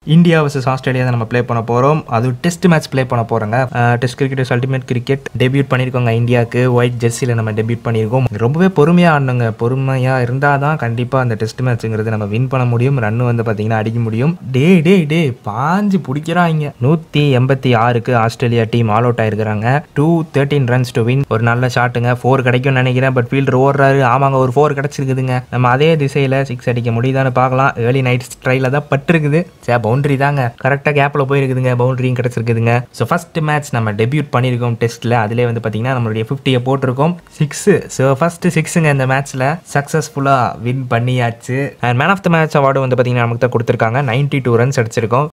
India versus Australia தான் நம்ம play பண்ண போகிறோம் அது டெஸ்ட் மேட்ச் ப்ளே பண்ண போகிறோங்க test cricket ultimate cricket debut பண்ணியிருக்கோங்க இந்தியாவுக்கு ஒயிட் ஜெர்சியில் நம்ம டெபியூட் பண்ணியிருக்கோம் ரொம்பவே பொறுமையாக ஆடணுங்க பொறுமையாக இருந்தால் தான் கண்டிப்பாக அந்த டெஸ்ட் மேட்ச்ங்கிறது நம்ம வின் பண்ண முடியும் ரன் வந்து பார்த்தீங்கன்னா அடிக்க முடியும் டே டே டே பாஞ்சு பிடிக்கிறாங்க நூற்றி எண்பத்தி ஆறுக்கு ஆஸ்திரேலியா டீம் ஆல் அவுட் ஆயிருக்கிறாங்க two thirteen runs to win ஒரு நல்ல ஷாட்டுங்க ஃபோர் கிடைக்கும்னு நினைக்கிறேன் பட் ஃபீல்டர் ஓடுறாரு ஆமாங்க ஒரு ஃபோர் கிடச்சிருக்குதுங்க நம்ம அதே திசையில் சிக்ஸ் அடிக்க முடியுதான்னு பார்க்கலாம் ஏர்லி நைட் ஸ்ட்ரைல தான் பட்டிருக்குது சே பவுண்டரி தாங்க கரெக்டாக கேப்பில் போயிருக்குதுங்க பவுண்டரியும் கிடச்சிருக்குதுங்க ஸோ ஃபர்ஸ்ட் மேட்ச் நம்ம டெபியூட் பண்ணியிருக்கோம் டெஸ்ட்டில் அதிலே வந்து பார்த்தீங்கன்னா நம்மளுடைய ஃபிஃப்டியை போட்டிருக்கோம் சிக்ஸு ஸோ ஃபர்ஸ்ட் சிக்ஸுங்க இந்த மேட்ச்சில் சக்ஸஸ்ஃபுல்லாக வின் பண்ணியாச்சு and man of the match award வந்து பார்த்தீங்கன்னா நமக்கு தான் கொடுத்துருக்காங்க நைன்டி டூ ரன்ஸ் அடிச்சிருக்கோம்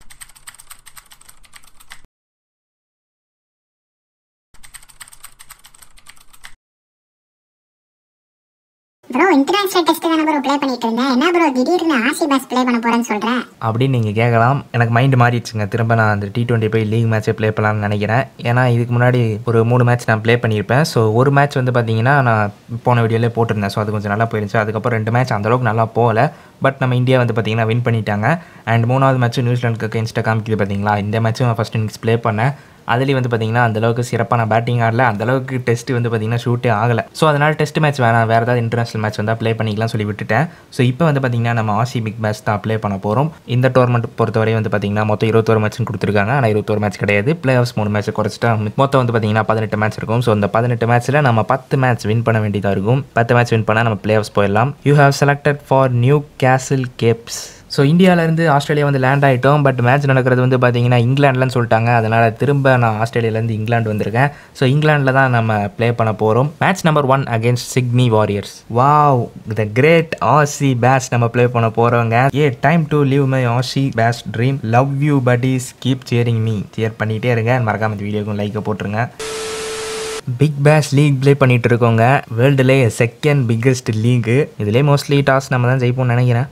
ப்ரோ இன்டர்நேஷனல் டெஸ்ட் தானே ப்ரோ ப்ளே பண்ணிட்டு இருந்தேன் என்ன ப்ரோ திடீர்னு ஆசி பேஸ் ப்ளே பண்ண போறேன்னு சொல்றேன் அப்படின்னு நீங்கள் கேட்கலாம் எனக்கு மைண்டு மாறிடுச்சுங்க திரும்ப நான் அந்த டி டுவெண்ட்டி போய் லீக் மேட்ச்சே ப்ளே பண்ணலாம்னு நினைக்கிறேன் ஏன்னா இதுக்கு முன்னாடி ஒரு மூணு மேட்ச் நான் ப்ளே பண்ணியிருப்பேன் ஸோ ஒரு மேட்ச் வந்து பார்த்தீங்கன்னா நான் போன வீடியோலே போட்டிருந்தேன் ஸோ அது கொஞ்சம் நல்லா போயிருந்துச்சு அதுக்கப்புறம் ரெண்டு மேட்ச் அந்தளவுக்கு நல்லா போகல பட் நம்ம இந்தியா வந்து பார்த்தீங்கன்னா வின் பண்ணிட்டாங்க அண்ட் மூணாவது மேட்ச் நியூசிலாந்துக்கு அகேன்ஸ்டாக காமிக்குது பார்த்தீங்களா இந்த மேட்ச்சும் நான் ஃபஸ்ட் இன்னிங்ஸ் ப்ளே பண்ணேன் அதுலேயும் வந்து பார்த்தீங்கன்னா அந்தளவுக்கு சிறப்பான பேட்டிங் ஆடல அந்தளவுக்கு டெஸ்ட் வந்து பார்த்தீங்கன்னா ஷூட்டே ஆகலை ஸோ அதனால் டெஸ்ட் மேட்ச் வேணாம் வேறு ஏதாவது இன்டர்நேஷனல் மேட்ச் வந்தால் ப்ளே பண்ணிக்கலாம் சொல்லி விட்டுட்டேன் ஸோ இப்போ வந்து பார்த்தீங்கன்னா நம்ம ஆசி பிக் மேட்ச் தான் ப்ளே பண்ண போகிறோம் இந்த டோர்னமெண்ட் பொறுத்தவரை வந்து பார்த்தீங்கன்னா மொத்தம் இருபத்தோரு மேட்ச் கொடுத்துருக்காங்க ஆனால் இருபத்தோரு மேட்ச் கிடையாது பிளே ஆஃப்ஸ் மூணு மேட்ச் குறைச்சிட்டா மொத்தம் வந்து பார்த்தீங்கன்னா பதினெட்டு மேட்ச் இருக்கும் ஸோ அந்த பதினெட்டு மேட்ச்சில் நம்ம பத்து மேட்ச் வின் பண்ண வேண்டியதாக இருக்கும் பத்து மேட்ச் வின் பண்ணால் நம்ம பிளே ஆஃப்ஸ் போயிடலாம் you have selected for Newcastle caps so இந்தியாவிலேருந்து ஆஸ்திரேலியா வந்து லேண்ட் ஆகிட்டோம் பட் மேட்ச் நடக்கிறது வந்து பார்த்தீங்கன்னா இங்கிலாந்துலன்னு சொல்லிட்டாங்க அதனால் திரும்ப நான் ஆஸ்திரேலியாலேருந்து இங்கிலாந்து வந்திருக்கேன் ஸோ இங்கிலாண்டில் தான் நம்ம ப்ளே பண்ண போகிறோம் match number one against Sydney warriors wow the great Aussie base நம்ம ப்ளே பண்ண போகிறவங்க a time to leave my Aussie base dream love you buddies keep sharing me share பண்ணிகிட்டே இருங்க மறக்காம இந்த வீடியோக்கும் லைக்கை போட்டுருங்க பிக் பேஷ் லீக் ப்ளே பண்ணிட்டு இருக்கோங்க வேர்ல்டுலே செகண்ட் பிக்கஸ்ட் லீகு இதுலேயே மோஸ்ட்லி டாஸ் நம்ம தான் ஜெயிப்போம்னு நினைக்கிறேன்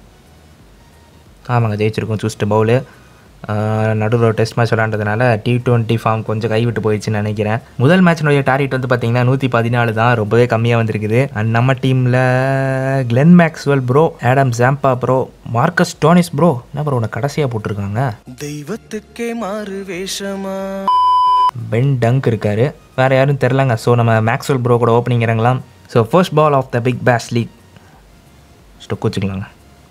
ஆமாங்க ஜெயிச்சிருக்கோம் சூஸ்ட் பவுலு நடுவில் டெஸ்ட் மேட்ச் விளாண்டதுனால டி டுவெண்ட்டி ஃபார்ம் கொஞ்சம் கைவிட்டு போயிடுச்சுன்னு நினைக்கிறேன் முதல் மேட்ச்னுடைய டார்கெட் வந்து பார்த்தீங்கன்னா நூற்றி பதினாலு தான் ரொம்பவே கம்மியாக வந்திருக்குது அண்ட் நம்ம டீமில் Glenn Maxwell bro Adam Zampa bro Marcus Stoinis bro என்ன ப்ரோ உனக்கு கடைசியாக போட்டிருக்காங்க தெய்வத்துக்கே மாறு வேஷமா பென் டங்க் இருக்காரு வேறு யாரும் தெரிலங்க ஸோ நம்ம மேக்ஸ்வெல் ப்ரோ கூட ஓப்பனிங் இறங்கலாம் so first ball of the big bash league stock வச்சுக்கலாங்க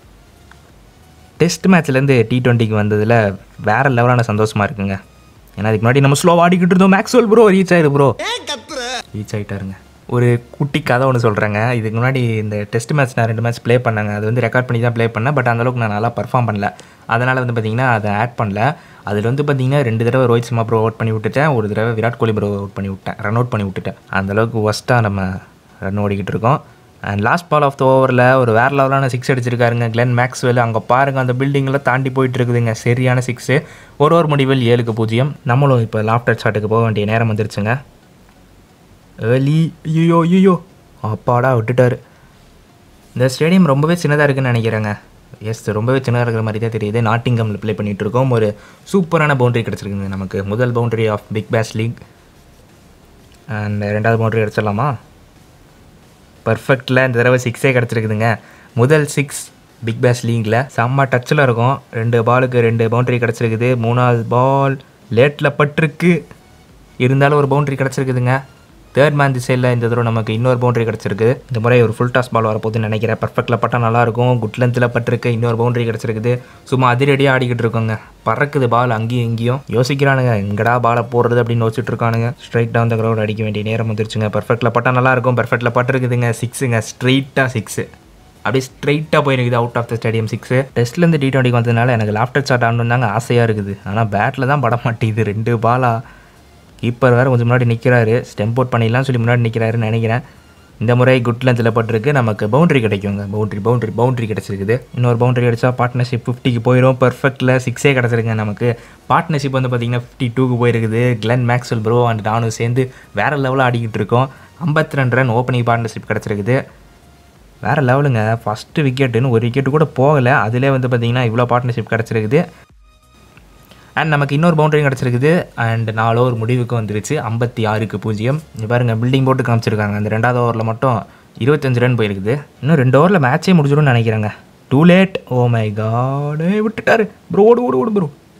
டெஸ்ட் மேட்ச்லேருந்து டி டுவெண்ட்டிக்கு வந்ததில் வேறு லெவலான சந்தோஷமாக இருக்குங்க ஏன்னா அதுக்கு முன்னாடி நம்ம ஸ்லோவாக ஆடிக்கிட்டு இருந்தோம் மேக்ஸ்வெல் ப்ரோ ரீச் ஆயிரு ப்ரோ ரீச் ஆகிட்டாருங்க ஒரு குட்டி கதை ஒன்று சொல்கிறேங்க இதுக்கு முன்னாடி இந்த டெஸ்ட் மேட்ச் நான் ரெண்டு மேட்ச் ப்ளே பண்ணேங்க அது வந்து ரெக்கார்ட் பண்ணி தான் ப்ளே பண்ணேன் பட் அந்தளவுக்கு நான் நல்லா பர்ஃபார்ம் பண்ணல அதனால் வந்து பார்த்தீங்கன்னா அதை ஆட் பண்ணல அதில் வந்து பார்த்தீங்கன்னா ரெண்டு தடவை ரோஹித் சர்மா ப்ரோ அவுட் பண்ணி விட்டுட்டேன் ஒரு தடவை விராட் கோலி ப்ரோ அவுட் பண்ணி விட்டேன் ரன் அவுட் பண்ணி விட்டுட்டேன் அந்தளவுக்கு ஒஸ்ட்டாக நம்ம ரன் ஓடிக்கிட்டு இருக்கோம் and last ball of the ஓவரில் ஒரு வேறு லெவலான சிக்ஸ் அடிச்சிருக்காருங்க கிளென் மேக்ஸ்வெல் அங்கே பாருங்கள் அந்த பில்டிங்கில் தாண்டி போயிட்டு இருக்குதுங்க சரியான சிக்ஸு ஒரு ஒரு முடிவில் ஏழுக்கு பூஜ்ஜியம் நம்மளும் இப்போ லாஃப்டர் ஷாட்டுக்கு போக வேண்டிய நேரம் வந்துருச்சுங்க ஏர்லி ஐயோ ஐயோ அப்பாடா விட்டுட்டாரு இந்த ஸ்டேடியம் ரொம்பவே சின்னதாக இருக்குன்னு நினைக்கிறேங்க எஸ் ரொம்பவே சின்னதாக இருக்கிற மாதிரி தான் தெரியுது நாட்டிங்கமில் ப்ளே பண்ணிகிட்டு இருக்கோம் ஒரு சூப்பரான பவுண்டரி கிடச்சிருக்குங்க நமக்கு முதல் boundary of big bash league and ரெண்டாவது பவுண்டரி கிடச்சிடலாமா பர்ஃபெக்டில் இந்த தடவை சிக்ஸே கிடச்சிருக்குதுங்க முதல் சிக்ஸ் பிக் பேஷ் லீங்கில் செம்ம டச்சில் இருக்கும் ரெண்டு பாலுக்கு ரெண்டு பவுண்டரி கிடச்சிருக்குது மூணாவது பால் லேட்டில் பட்டிருக்கு இருந்தாலும் ஒரு பவுண்டரி கிடச்சிருக்குதுங்க தேர்ட் மேன் திசையில் இந்த தடவை நமக்கு இன்னொரு பவுண்டரி கிடச்சிருக்கு இந்த முறை ஒரு ஃபுல் டாஸ் பால் வரப்போகுதுன்னு நினைக்கிறேன் பர்ஃபெக்டில் பட்டால் நல்லாயிருக்கும் குட் லென்த்தில் பட்டிருக்கு இன்னொரு பவுண்டரி கிடச்சிருக்குது சும்மா அதிரடியாக ஆடிக்கிட்டு இருக்கோங்க பறக்குது பால் அங்கேயும் இங்கேயும் யோசிக்கிறானுங்க எங்கடா பாலை போடுறது அப்படின்னு யோசிச்சுட்டு இருக்கானுங்க ஸ்ட்ரைட் டவுன் த கிரௌண்ட் அடிக்க வேண்டிய நேரம் வந்துருச்சுங்க பர்ஃபெக்டில் பட்டால் நல்லாயிருக்கும் பர்ஃபெக்டில் பட்டிருக்குதுங்க சிக்ஸுங்க ஸ்ட்ரெயிட்டாக சிக்ஸு அப்படியே ஸ்ட்ரைட்டாக போயிருக்குது out of the stadium six டெஸ்ட்லேருந்து டி டுவெண்ட்டிக்கு வந்ததுனால எனக்கு லாஃப்டர் ஷாட் ஆடணும் தாங்க ஆசையாக இருக்குது ஆனால் பேட்டில் தான் பட மாட்டேங்குது ரெண்டு பாலா கீப்பர் வேறு கொஞ்சம் முன்னாடி நிற்கிறாரு ஸ்டெம்ப் அவுட் பண்ணிடலாம் சொல்லி முன்னாடி நிற்கிறாருன்னு நினைக்கிறேன் இந்த முறை குட் லென்த்தில் பட்டிருக்கு நமக்கு பவுண்டரி கிடைக்குங்க பவுண்டரி பவுண்டரி பவுண்டரி கிடச்சிருக்குது இன்னொரு பவுண்டரி அடித்தா பார்ட்னர்ஷிப் ஃபிஃப்டிக்கு போயிடும் பர்ஃபெக்டில் சிக்ஸே கிடச்சிருங்க நமக்கு பார்ட்னர்ஷிப் வந்து பார்த்திங்கன்னா ஃபிஃப்டி டூக்கு போயிருக்குது கிளென் மேக்ஸ்வெல் ப்ரோ அண்ட் நானும் சேர்ந்து வேறு லெவலில் ஆடிக்கிட்டு இருக்கோம் ஐம்பத்தி ரெண்டு ரன் ஓப்பனிங் பார்ட்னர்ஷிப் கிடச்சிருக்குது வேறு லெவலுங்க ஃபஸ்ட்டு விக்கெட்டுன்னு ஒரு விக்கெட்டு கூட போகலை அதிலே வந்து பார்த்திங்கன்னா இவ்வளோ பார்ட்னர்ஷிப் கிடச்சிருக்குது அண்ட் நமக்கு இன்னொரு பவுண்டரியும் கிடச்சிருக்குது அண்ட் நாலோ ஒரு முடிவுக்கு வந்துருச்சு ஐம்பத்தி ஆறுக்கு பூஜ்ஜியம் இங்க பாருங்கள் பில்டிங் போட்டு காமிச்சிருக்காங்க அந்த ரெண்டாவது ஓவரில் மட்டும் இருபத்தஞ்சு ரன் போயிருக்குது இன்னும் ரெண்டு ஓவரில் மேட்சே முடிஞ்சிடும்னு நினைக்கிறேங்க too late oh my god விட்டுட்டாரு ப்ரோ ஓடு ஓடு ஓடு ப்ரோ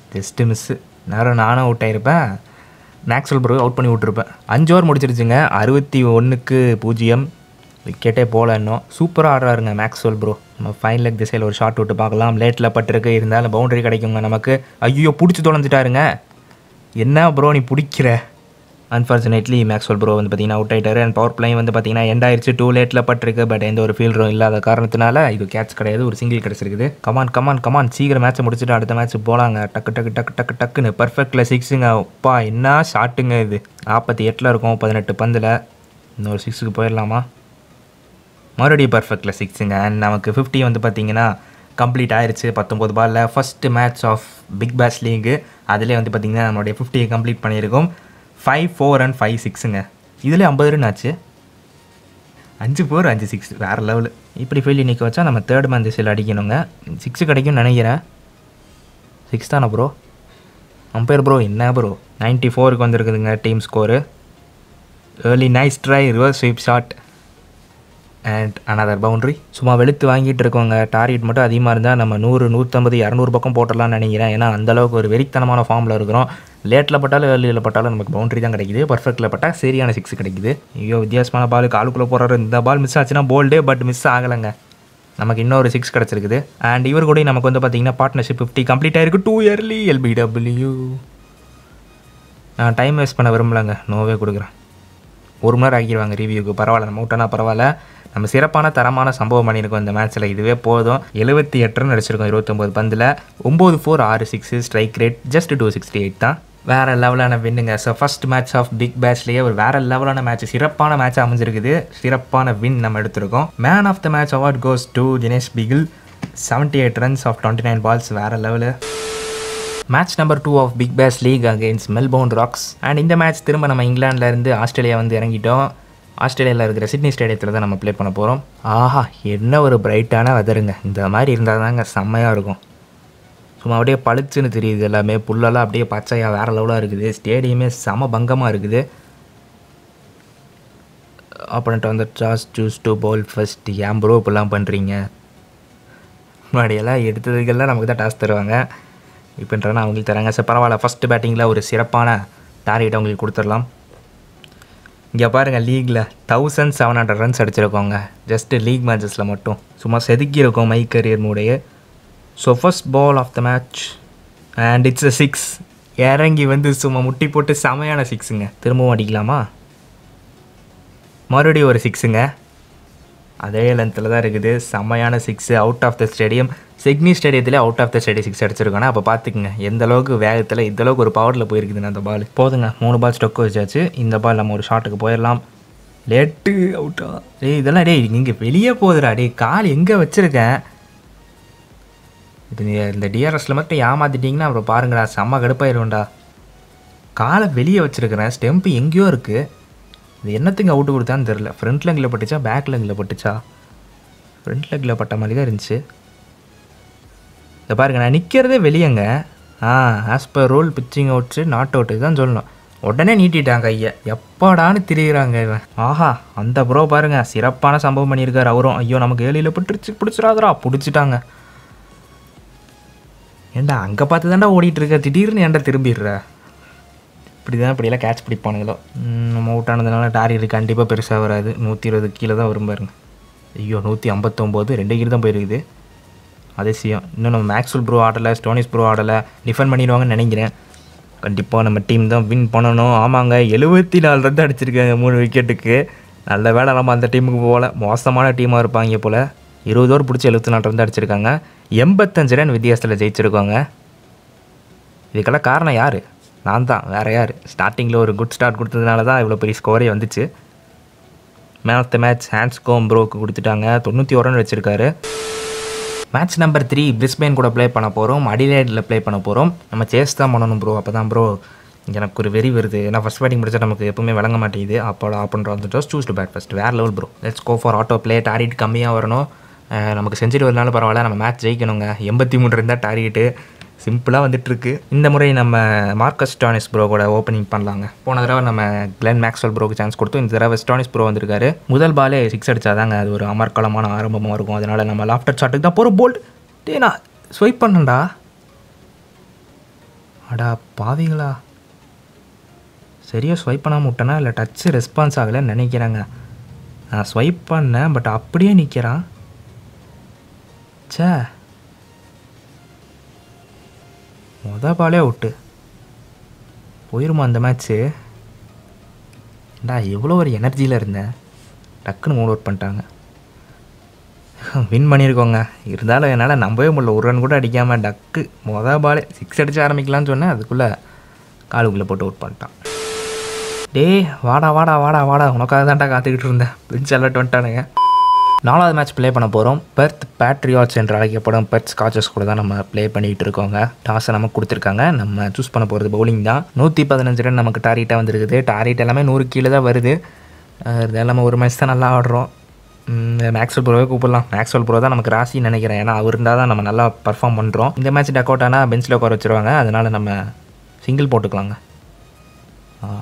ஜஸ்ட்டு மிஸ்ஸு நேரம் நானும் அவுட் ஆகிருப்பேன் மேக்ஸ்வெல் ப்ரோ அவுட் பண்ணி விட்ருப்பேன் அஞ்சு ஓவர் முடிச்சிருச்சுங்க அறுபத்தி ஒன்றுக்கு பூஜ்ஜியம் விக்கெட்டே போல இன்னும் சூப்பராக ஆடுறாருங்க மேக்ஸ்வெல் ப்ரோ நம்ம ஃபைன் லெக் திசையில் ஒரு ஷாட் விட்டு பார்க்கலாம் லேட்டில் பட்டிருக்கு இருந்தாலும் பவுண்டரி கிடைக்குங்க நமக்கு ஐயோ பிடிச்சி தொலைஞ்சிட்டாருங்க என்ன ப்ரோ நீ பிடிக்கிற அன்ஃபார்ச்சுனேட்லி மேக்ஸ்வெல் ப்ரோ வந்து பார்த்தீங்கன்னா அவுட் ஆயிட்டாரு அண்ட் பவர் பிளேயும் வந்து பார்த்தீங்கன்னா எண்ட் ஆயிடுச்சு டூ லேட்டில் பட்டிருக்கு பட் எந்த ஒரு ஃபீல்டரும் இல்லாத காரணத்தினால இது கேட்ச் கிடையாது ஒரு சிங்கிள் கிடச்சிருக்குது கமான் கமான் கமான் சீக்கிரம் மேட்ச்சை முடிச்சுட்டு அடுத்த மேட்ச் போகலாங்க டக்கு டக்கு டக்கு டக்கு டக்குன்னு பர்ஃபெக்டில் சிக்ஸுங்க அப்பா என்ன ஷாட்டுங்க இது நாற்பத்தி எட்டில் இருக்கும் பதினெட்டு பந்தில் இன்னொரு சிக்ஸுக்கு போயிடலாமா மறுபடியும் பர்ஃபெக்டில் சிக்ஸுங்க அண்ட் நமக்கு ஃபிஃப்டி வந்து பார்த்தீங்கன்னா கம்ப்ளீட் ஆயிருச்சு பத்தொம்போது பாலில் first match of big bash league அதிலே வந்து பார்த்தீங்கன்னா நம்மளுடைய ஃபிஃப்டியை கம்ப்ளீட் பண்ணியிருக்கோம் ஃபைவ் ஃபோர் அண்ட் ஃபைவ் சிக்ஸுங்க இதில் ஐம்பது ரன் ஆச்சு அஞ்சு ஃபோர் அஞ்சு சிக்ஸ் வேறு லெவலு இப்படி ஃபெயிலி நிற்க வச்சா நம்ம தேர்ட் மேன் திசையில் அடிக்கணுங்க சிக்ஸு கிடைக்கும்னு நினைக்கிறேன் சிக்ஸ் தானே ப்ரோ அம்பையர் ப்ரோ என்ன ப்ரோ நைன்ட்டி ஃபோருக்கு வந்திருக்குதுங்க team score early nice try reverse sweep shot and another boundary சும்மா வெளுத்து வாங்கிட்டு இருக்கோங்க டார்கெட் மட்டும் அதிகமாக இருந்தால் நம்ம நூறு நூற்றம்பது இரநூறு பக்கம் போட்டுடலாம்னு நினைக்கிறேன் ஏன்னா அந்தளவுக்கு ஒரு வெறித்தனமான ஃபார்மில் இருக்கிறோம் லேட்டில் பட்டாலும் ஏர்லியில் பட்டாலும் நமக்கு பவுண்டரி தான் கிடைக்குது பர்ஃபெக்டில் பட்டால் சரியான சிக்ஸ் கிடைக்குது ஐயோ வித்தியாசமான பால் காலுக்குள்ளே போகிறாரு இந்த பால் மிஸ் ஆச்சுன்னா போல்டே பட் மிஸ் ஆகலைங்க நமக்கு இன்னொரு சிக்ஸ் கிடச்சிருக்குது அண்ட் இவர் கூட நமக்கு வந்து பார்த்தீங்கன்னா பார்ட்னர்ஷிப் ஃபிஃப்டி கம்ப்ளீட் ஆயிருக்கு டூ இயர்லி எல்பிடபிள்யூ நான் டைம் வேஸ்ட் பண்ண விரும்பலைங்க நோவே கொடுக்குறேன் ஒரு மணி நேரம் ஆக்கிடுவாங்க ரிவ்யூக்கு பரவாயில்ல நம்ம விட்டோன்னா பரவாயில்ல நம்ம சிறப்பான தரமான சம்பவம் பண்ணியிருக்கோம் இந்த மேட்ச்சில் இதுவே போதும் எழுபத்தி எட்டு ரன் அடிச்சிருக்கோம் இருபத்தொம்போது பந்தில் ஒம்பது ஃபோர் ஆறு six strike rate just two sixty eight தான் வேறு லெவலான வின்னுங்க so first match of big பேட்ச்லேயே ஒரு வேறு லெவலான மேட்ச் சிறப்பான மேட்ச் அமைஞ்சிருக்குது சிறப்பான வின் நம்ம எடுத்திருக்கோம் man of the match award goes to Dinesh Bigil seventy eight runs of twenty nine balls வேறு level match number two of big bash league against Melbourne Rocks and இந்த மேட்ச் திரும்ப நம்ம இங்கிலாந்துல இருந்து ஆஸ்திரேலியா வந்து இறங்கிட்டோம் ஆஸ்திரேலியாவில் இருக்கிற சிட்னி ஸ்டேடியத்தில் தான் நம்ம ப்ளே பண்ண போகிறோம் ஆஹா என்ன ஒரு பிரைட்டான வெதருங்க இந்த மாதிரி இருந்தால் தாங்க செம்மையாக இருக்கும் சும்மா அப்படியே பளிச்சுன்னு தெரியுது எல்லாமே புல்லெல்லாம் அப்படியே பச்சையாக வேறு லெவலாக இருக்குது ஸ்டேடியமே செம பங்கமாக இருக்குது அப்புறம்ட்டு வந்து toss choose to bowl first ஏன் ப்ரோ இப்படிலாம் பண்ணுறீங்க முன்னாடியெல்லாம் எடுத்ததுக்கெல்லாம் நமக்கு தான் டாஸ் தருவாங்க இப்போன்றனா அவங்களுக்கு தராங்க சரி பரவாயில்ல ஃபஸ்ட்டு பேட்டிங்கில் ஒரு சிறப்பான டார்கெட் அவங்களுக்கு கொடுத்துடலாம் இங்கே பாருங்கள் லீக்கில் தௌசண்ட் செவன் ஹண்ட்ரட் ரன்ஸ் அடிச்சிருக்கோங்க ஜஸ்ட்டு லீக் மேட்சஸில் மட்டும் சும்மா செதுக்கி இருக்கோம் மை கரியர் மூடைய so first ball of the match and it's a six இறங்கி வந்து சும்மா முட்டி போட்டு செமையான சிக்ஸுங்க திரும்பவும் அடிக்கலாமா மறுபடியும் ஒரு சிக்ஸுங்க அதே லென்த்தில் தான் இருக்குது செம்மையான six out of the stadium Sydney ஸ்டேடியத்தில் out of the stadium six அடிச்சிருக்கோன்னா அப்போ பார்த்துக்குங்க எந்த அளவுக்கு வேகத்தில் இந்த அளவுக்கு ஒரு பவரில் போயிருக்குதுன்னு அந்த பால் போதுங்க மூணு பால் ஸ்டொக்கு வச்சாச்சு இந்த பால் நம்ம ஒரு ஷாட்டுக்கு போயிடலாம் லேட்டு அவுட்டா டேய் இதெல்லாம் டேய் இங்கே வெளியே போகுதுடா டேய் கால் எங்கே வச்சுருக்கேன் இப்போ நீ- இந்த டிஆர்எஸில் மட்டும் ஏமாத்திட்டீங்கன்னா அப்புறம் பாருங்கடா செம்ம கடுப்பாயிரும்டா காலை வெளியே வச்சுருக்கிறேன் ஸ்டெம்பு எங்கேயோ இருக்குது இது என்னத்துக்கு அவுட்டு கொடுத்தான்னு தெரில ஃப்ரண்ட் லெங்கில் பட்டுச்சா பேக் லெங்கில் பட்டுச்சா ஃப்ரண்ட் லெக்கில் பட்ட மாதிரி தான் இருந்துச்சு இதை பாருங்க நான் நிற்கிறதே வெளியேங்க ஆ as per rule pitching outside not out தான் சொல்லணும் உடனே நீட்டிட்டாங்க கையை எப்படான்னு திரியிறாங்க இவன் ஆஹா அந்த ப்ரோ பாருங்க சிறப்பான சம்பவம் பண்ணியிருக்காரு அவரும் ஐயோ நமக்கு ஏழியில் பட்டுருச்சு பிடிச்சிடாதரா பிடிச்சிட்டாங்க ஏண்டா அங்கே பார்த்து தாண்டா ஓடிட்டு இருக்க திடீர்னு ஏன்டா திரும்பிடுற இப்படி தான் இப்படியெல்லாம் கேட்ச் பிடிப்பானுங்களோ ம், நம்ம அவுட் ஆனதுனால டார்கெட் கண்டிப்பாக பெருசாக வராது நூற்றி இருபது கீழே தான் வரும் பாருங்க ஐயோ நூற்றி ஐம்பத்தொம்போது ரெண்டு கீழே தான் போயிருக்குது அதிசயம் இன்னும் நம்ம மேக்ஸ்வல் ப்ரோ ஆடலை ஸ்டோனிஸ் ப்ரோ ஆடலை டிஃபெண்ட் பண்ணிடுவாங்கன்னு நினைக்கிறேன் கண்டிப்பாக நம்ம டீம் தான் வின் பண்ணணும் ஆமாங்க எழுபத்தி நாலு ரன் அடிச்சிருக்காங்க மூணு விக்கெட்டுக்கு நல்ல வேளை நம்ம அந்த டீமுக்கு போகல மோசமான டீமாக இருப்பாங்க போல் இருபது ஓவர் பிடிச்சி எழுபத்தி நாலு ரன் அடிச்சிருக்காங்க எண்பத்தஞ்சு ரன் வித்தியாசத்தில் ஜெயிச்சிருக்காங்க இதுக்கெல்லாம் காரணம் யார் நான் தான் வேறு யார் ஸ்டார்டிங்கில் ஒரு குட் ஸ்டார்ட் கொடுத்ததுனால தான் இவ்வளோ பெரிய ஸ்கோரே வந்துச்சு man of the match Handscomb ப்ரோக்கு கொடுத்துட்டாங்க தொண்ணூற்றி ஒரு ரன் வச்சுருக்காரு மேட்ச் நம்பர் த்ரீ பிரிஸ்பேன் கூட ப்ளே பண்ண போகிறோம் அடிலேடில் ப்ளே பண்ண போகிறோம் நம்ம சேஸ் தான் பண்ணணும் ப்ரோ அப்போ தான் ப்ரோ எனக்கு ஒரு வெறி வருது ஏன்னா ஃபஸ்ட் பேட்டிங் முடிச்சா நமக்கு எப்பவுமே விளங்க மாட்டேங்குது அப்போ அப்படின்ற வந்துட்டு சூஸ் டு பேட் ஃபஸ்ட் வேறு level bro let's go for auto play target கம்மியாக வரணும் அஹ் நமக்கு செஞ்சுரி வரனாலும் பரவாயில்ல நம்ம மேட்ச் ஜெயிக்கணுங்க எண்பத்தி மூணு இருந்தால் டார்கெட்டு சிம்பிளாக வந்துட்டுருக்கு இந்த முறை நம்ம மார்க்கஸ் ஸ்டானிஸ் ப்ரோ கூட ஓப்பனிங் பண்ணலாங்க போன தடவை நம்ம கிளென் மேக்ஸ்வெல் ப்ரோக்கு சான்ஸ் கொடுத்தோம் இந்த தடவை ஸ்டானிஸ் ப்ரோ வந்திருக்காரு முதல் பாலே சிக்ஸ் அடிச்சாதாங்க அது ஒரு அமர்க்கலமான ஆரம்பமாக இருக்கும் அதனால் நம்ம லாஃப்டர் ஷாட்டுக்கு தான் போகிற போல்ட் டே நான் ஸ்வைப் பண்ணேன்டா அடா பாவிங்களா சரியாக ஸ்வைப் பண்ணாமல் விட்டனா இல்லை டச்சு ரெஸ்பான்ஸ் ஆகலைன்னு நினைக்கிறேங்க நான் ஸ்வைப் பண்ணேன் பட் அப்படியே நிற்கிறான் ச்சே மொத பாலே அவுட்டு போயிருமா அந்த மேட்ச்சு டா எவ்வளோ ஒரு எனர்ஜியில் இருந்தேன் டக்குன்னு மூட் அவுட் பண்ணிட்டாங்க வின் பண்ணியிருக்கோங்க இருந்தாலும் என்னால் நம்பவே முடியல ஒரு ரன் கூட அடிக்காமல் டக்கு மொதல் பாலே சிக்ஸ் அடிச்சு ஆரம்பிக்கலாம்னு சொன்னேன் அதுக்குள்ளே காலுக்குள்ளே போட்டு அவுட் பண்ணிட்டான் டேய் வாடா வாடா வாடா வாடா உனக்காக தான்டா காத்துக்கிட்டு இருந்தேன் பெஞ்ச் அலர்ட் வந்துட்டானுங்க நாலாவது மேட்ச் ப்ளே பண்ண போகிறோம் பெர்த் பேட்ரியாட்ஸ் என்று அழைக்கப்படும் பெர்த் ஸ்காச்சஸ் கூட தான் நம்ம ப்ளே பண்ணிகிட்டு இருக்கோங்க டாஸை நமக்கு கொடுத்துருக்காங்க நம்ம சூஸ் பண்ண போகிறது பவுலிங் தான் நூற்றி பதினஞ்சு ரன் நமக்கு டார்கெட்டாக வந்திருக்குது டார்கெட் எல்லாமே நூறு கீழே தான் வருது அஹ் இது எல்லாமே ஒரு மேட்ச் தான் நல்லா ஆடுறோம் மேக்ஸ்வல் ப்ரோவே கூப்பிடலாம் மேக்ஸ்வல் ப்ரோ தான் நமக்கு ராசின்னு நினைக்கிறேன் ஏன்னா அவர் இருந்தால் தான் நம்ம நல்லா பர்ஃபார்ம் பண்ணுறோம் இந்த மேட்ச் டக் அவுட் ஆனால் பெஞ்சில் உட்கார வச்சுருவாங்க அதனால் நம்ம சிங்கிள் போட்டுக்கலாங்க ஆ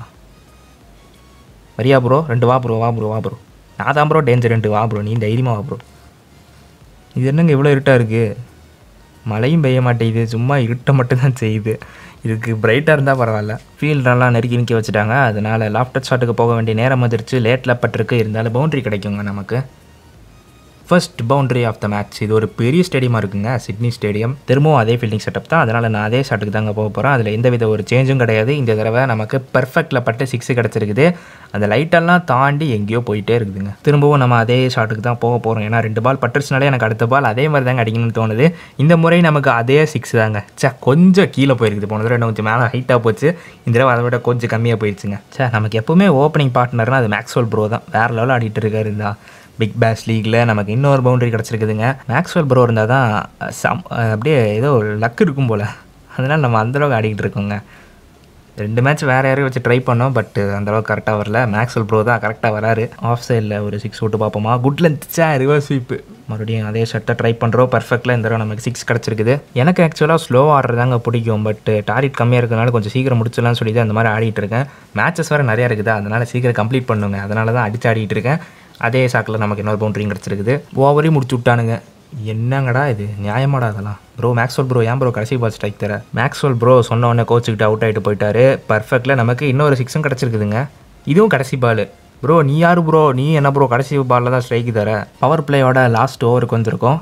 வரியா ப்ரோ ரெண்டு வா ப்ரோ வா ப்ரோ வா ப்ரோ நான் தான் ப்ரோ டேஞ்சர் ரெண்டு வா ப்ரோ நீ தைரியமாக வா ப்ரோ இது என்னங்க இவ்வளோ இருட்டாக இருக்குது மழையும் பெய்ய மாட்டேங்குது சும்மா இருட்டை மட்டும்தான் செய்யுது இதுக்கு பிரைட்டாக இருந்தால் பரவாயில்ல ஃபீல்ட் நல்லா நெருக்கி நிற்க வச்சுட்டாங்க அதனால் லாஃப்டர் ஷாட்டுக்கு போக வேண்டிய நேரம் வந்துருச்சு லேட்டில் பட்டிருக்கு இருந்தாலும் பவுண்ட்ரி கிடைக்குங்க நமக்கு first boundary of the match இது ஒரு பெரிய ஸ்டேடியமாக இருக்குங்க சிட்னி ஸ்டேடியம் திரும்பவும் அதே ஃபீல்டிங் செட்டப் தான் அதனால் நான் அதே ஷாட்டுக்கு தாங்க போக போகிறேன் அதில் எந்தவித ஒரு சேஞ்சும் கிடையாது இந்த தடவை நமக்கு பர்ஃபெக்டில் பட்டு சிக்ஸ் கிடச்சிருக்குது அந்த லைட்டெல்லாம் தாண்டி எங்கேயோ போயிட்டே இருக்குதுங்க திரும்பவும் நம்ம அதே ஷாட்டுக்கு தான் போக போகிறோம் ஏன்னா ரெண்டு பால் பட்டுருச்சுனாலே எனக்கு அடுத்த பால் அதே மாதிரி தாங்க அடிக்கணும்னு தோணுது இந்த முறை நமக்கு அதே சிக்ஸ் தாங்க சே கொஞ்சம் கீழே போயிருக்குது போன தடவை இன்னும் கொஞ்சம் மேலே ஹைட்டாக போச்சு இந்த தடவை அதை விட கொஞ்சம் கம்மியாக போயிடுச்சுங்க சே நமக்கு எப்போவுமே ஓப்பனிங் பார்ட்னர்னால் அது மேக்ஸ்வெல் ப்ரோ தான் வேறு லெவலில் ஆடிட்டு இருக்காரு இருந்தா பிக் பேஷ் லீக்கில் நமக்கு இன்னொரு பவுண்டரி கிடச்சிருக்குதுங்க மேக்ஸ்வெல் ப்ரோ இருந்தால் தான் சம் அப்படியே ஏதோ லக் இருக்கும் போல் அதனால் நம்ம அந்தளவுக்கு ஆடிக்கிட்டு இருக்கோங்க ரெண்டு மேட்ச் வேறு யாரையும் வச்சு ட்ரை பண்ணோம் பட் அந்தளவுக்கு கரெக்டாக வரல மேக்ஸ்வெல் ப்ரோ தான் கரெக்டாக வராரு ஆஃப் சைடில் ஒரு சிக்ஸ் விட்டு பார்ப்போமா குட் லென்த் சே ரிவர்ஸ் ஸ்வீப்பு மறுபடியும் அதே ஷர்ட்டை ட்ரை பண்ணுறோம் பர்ஃபெக்டில் இந்த தடவை நமக்கு சிக்ஸ் கிடச்சிருக்குது எனக்கு ஆக்சுவலாக ஸ்லோ ஆடுறதாங்க பிடிக்கும் பட் டார்கெட் கம்மியாக இருக்கிறனால கொஞ்சம் சீக்கிரம் முடிச்சிடலாம்னு சொல்லி தான் அந்த மாதிரி ஆடிட்டு இருக்கேன் மேட்சஸ் வேறு நிறையா இருக்குது அதனால் சீக்கிரம் கம்ப்ளீட் பண்ணுங்க அதனால தான் அடிச்சு ஆடிட்டு இருக்கேன் அதே சாக்கில் நமக்கு இன்னொரு பவுண்டரியும் கிடச்சிருக்குது ஓவரையும் முடிச்சு விட்டானுங்க என்னங்கடா இது நியாயமாடா அதெல்லாம் ப்ரோ மேக்ஸ்வெல் ப்ரோ ஏன் ப்ரோ கடைசி பால் ஸ்ட்ரைக் தர மேக்ஸ்வெல் ப்ரோ சொன்ன உடனே கோச்சுக்கிட்டு அவுட் ஆகிட்டு போயிட்டாரு பர்ஃபெக்டில் நமக்கு இன்னொரு சிக்ஸும் கிடச்சிருக்குதுங்க இதுவும் கடைசி பால் ப்ரோ நீ யார் ப்ரோ நீ என்ன ப்ரோ கடைசி பாலில் தான் ஸ்ட்ரைக் தர பவர் பிளேயோட லாஸ்ட் ஓவருக்கு வந்திருக்கோம்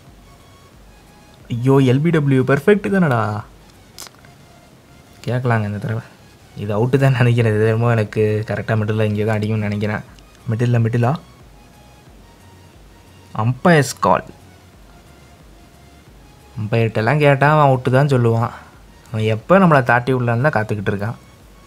ஐயோ எல்பிடபிள்யூ பெர்ஃபெக்ட் தானடா கேட்கலாங்க இந்த தடவை இது அவுட்டு தான் நினைக்கிறேன் இது என்னமோ எனக்கு கரெக்டாக மிடில் இங்கே தான் அடிக்கும்னு நினைக்கிறேன் மிடில் மிடிலா அம்பயர்ஸ் கால் அம்பையர்கிட்டலாம் கேட்டால் அவன் அவுட்டு தான் சொல்லுவான் அவன் எப்போ நம்மளை தாட்டி விடலான்னு தான் காத்துக்கிட்டு இருக்கான்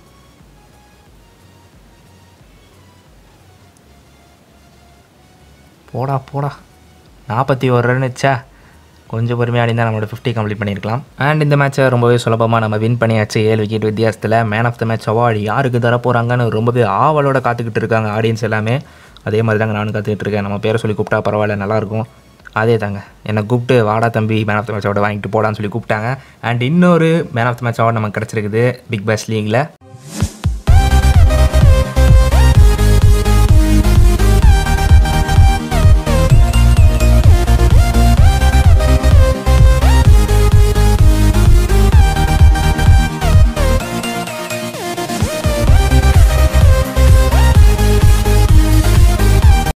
போடா போடா நாற்பத்தி ஒரு ரன் ச்சே கொஞ்சம் பொறுமையாக இருந்தால் நம்மளோட ஃபிஃப்டி கம்ப்ளீட் பண்ணியிருக்கலாம் அண்ட் இந்த மேட்ச்சை ரொம்பவே சுலபமாக நம்ம வின் பண்ணியாச்சு ஏழு விக்கெட் வித்தியாசத்தில் man of the match award யாருக்கு தர போகிறாங்கன்னு ரொம்பவே ஆவலோட காத்துக்கிட்டு இருக்காங்க ஆடியன்ஸ் எல்லாமே அதே மாதிரி தாங்க நானும் காத்துக்கிட்டு இருக்கேன் நம்ம பேரை சொல்லி கூப்பிட்டா பரவாயில்ல நல்லாயிருக்கும் அதே தாங்க என்னை கூப்பிட்டு வாடா தம்பி man of the match award வாங்கிட்டு போடான்னு சொல்லி கூப்பிட்டாங்க அண்ட் இன்னொரு man of the match award நமக்கு கிடச்சிருக்குது பிக் பாஸ் லீகில்